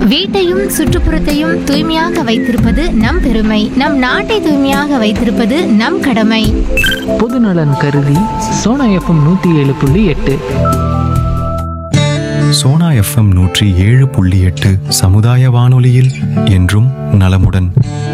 வீட்டையும் சுற்றுப்புறத்தையும் தூய்மையாக வைத்திருப்பது நம் பெருமை நம் நாட்டை தூய்மையாக வைத்திருப்பது நம் கடமை பொதுநலன் கருதி சோனா எஃப்எம் நூற்றி ஏழு புள்ளி எட்டு சோனா எஃப்எம் நூற்றி ஏழு புள்ளி எட்டு சமுதாய வானொலியில் என்றும் நலமுடன்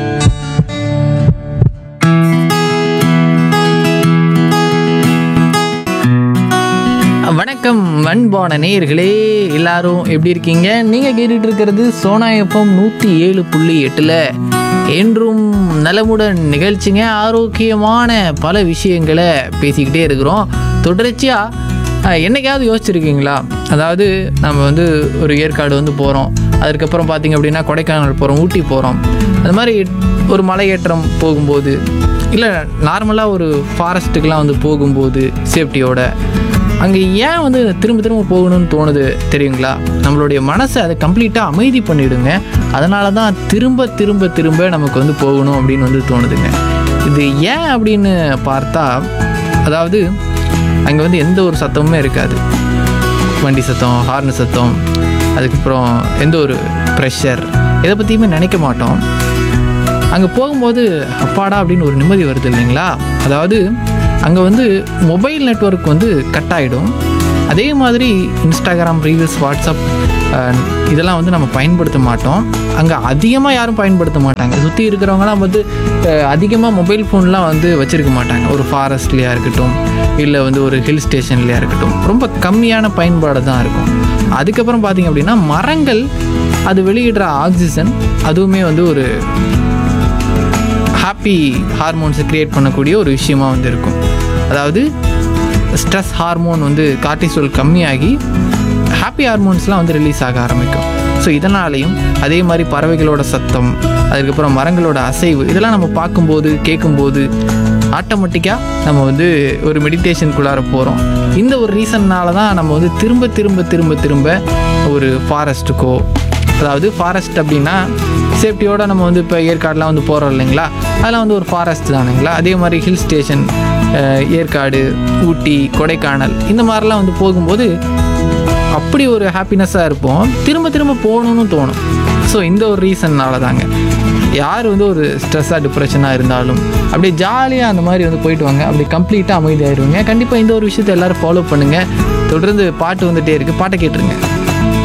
வணக்கம் அன்பான நேயர்களே எல்லாரும் எப்படி இருக்கீங்க நீங்கள் கேட்டுட்டு இருக்கிறது சோனா எஃப்எம் நூற்றி ஏழு புள்ளி எட்டில் என்றும் நலமுடன் நிகழ்ச்சிங்க ஆரோக்கியமான பல விஷயங்களை பேசிக்கிட்டே இருக்கிறோம் தொடர்ச்சியாக என்னைக்காவது யோசிச்சிருக்கீங்களா அதாவது நம்ம வந்து ஒரு ஏற்காடு வந்து போகிறோம் அதுக்கப்புறம் பார்த்தீங்க அப்படின்னா கொடைக்கானல் போகிறோம் ஊட்டி போகிறோம் அது மாதிரி ஒரு மலையேற்றம் போகும்போது இல்லை நார்மலாக ஒரு ஃபாரஸ்ட்டுக்கெலாம் வந்து போகும்போது சேஃப்டியோட அங்கே ஏன் வந்து திரும்ப திரும்ப போகணும்னு தோணுது தெரியுங்களா நம்மளுடைய மனசை அதை கம்ப்ளீட்டாக அமைதி பண்ணிடுங்க அதனால தான் திரும்ப திரும்ப திரும்ப நமக்கு வந்து போகணும் அப்படின்னு வந்து தோணுதுங்க இது ஏன் அப்படின்னு பார்த்தா அதாவது அங்கே வந்து எந்த ஒரு சத்தமுமே இருக்காது வண்டி சத்தம் ஹார்ன் சத்தம் அதுக்கப்புறம் எந்த ஒரு ப்ரெஷர் இதை பற்றியுமே நினைக்க மாட்டோம் அங்கே போகும்போது அப்பாடா அப்படின்னு ஒரு நிம்மதி வருது இல்லைங்களா அதாவது அங்கே வந்து மொபைல் நெட்வொர்க் வந்து கட் ஆகிடும் அதே மாதிரி இன்ஸ்டாகிராம் ரீல்ஸ் வாட்ஸ்அப் அஹ், இதெல்லாம் வந்து நம்ம பயன்படுத்த மாட்டோம் அங்கே அதிகமாக யாரும் பயன்படுத்த மாட்டாங்க சுற்றி இருக்கிறவங்கலாம் வந்து அதிகமாக மொபைல் ஃபோன்லாம் வந்து வச்சுருக்க மாட்டாங்க ஒரு ஃபாரஸ்ட்லேயா இருக்கட்டும் இல்லை வந்து ஒரு ஹில் ஸ்டேஷன்லையா இருக்கட்டும் ரொம்ப கம்மியான பயன்பாடு தான் இருக்கும் அதுக்கப்புறம் பார்த்திங்க அப்படின்னா மரங்கள் அது வெளியிடுற ஆக்சிஜன் அதுவுமே வந்து ஒரு ஹாப்பி ஹார்மோன்ஸை க்ரியேட் பண்ணக்கூடிய ஒரு விஷயமா வந்து இருக்கும் அதாவது ஸ்ட்ரெஸ் ஹார்மோன் வந்து கார்டிசோல் கம்மியாகி ஹாப்பி ஹார்மோன்ஸ்லாம் வந்து ரிலீஸ் ஆக ஆரம்பிக்கும் ஸோ இதனாலையும் அதே மாதிரி பறவைகளோட சத்தம் அதுக்கப்புறம் மரங்களோட அசைவு இதெல்லாம் நம்ம பார்க்கும்போது கேட்கும்போது ஆட்டோமேட்டிக்காக நம்ம வந்து ஒரு மெடிடேஷனுக்குள்ளார போகிறோம் இந்த ஒரு ரீசன்னால தான் நம்ம வந்து திரும்ப திரும்ப திரும்ப திரும்ப ஒரு ஃபாரஸ்ட்டுக்கோ அதாவது ஃபாரஸ்ட் அப்படின்னா சேஃப்டியோட நம்ம வந்து இப்போ ஏற்காடுலாம் வந்து போகிறோம் இல்லைங்களா அதெல்லாம் வந்து ஒரு ஃபாரஸ்ட் தானுங்களா அதே மாதிரி ஹில் ஸ்டேஷன் ஏற்காடு ஊட்டி கொடைக்கானல் இந்த மாதிரிலாம் வந்து போகும்போது அப்படி ஒரு ஹாப்பினஸ்ஸாக இருப்போம் திரும்ப திரும்ப போகணும்னு தோணும் ஸோ இந்த ஒரு ரீசன்னால தாங்க யார் வந்து ஒரு ஸ்ட்ரெஸ்ஸாக டிப்ரெஷனாக இருந்தாலும் அப்படியே ஜாலியாக அந்த மாதிரி வந்து போயிட்டு வாங்க அப்படி கம்ப்ளீட்டாக அமைதியாயிருவீங்க கண்டிப்பாக இந்த ஒரு விஷயத்தை எல்லோரும் ஃபாலோ பண்ணுங்கள் தொடர்ந்து பாட்டு வந்துகிட்டே இருக்குது பாட்டை கேட்டுருங்க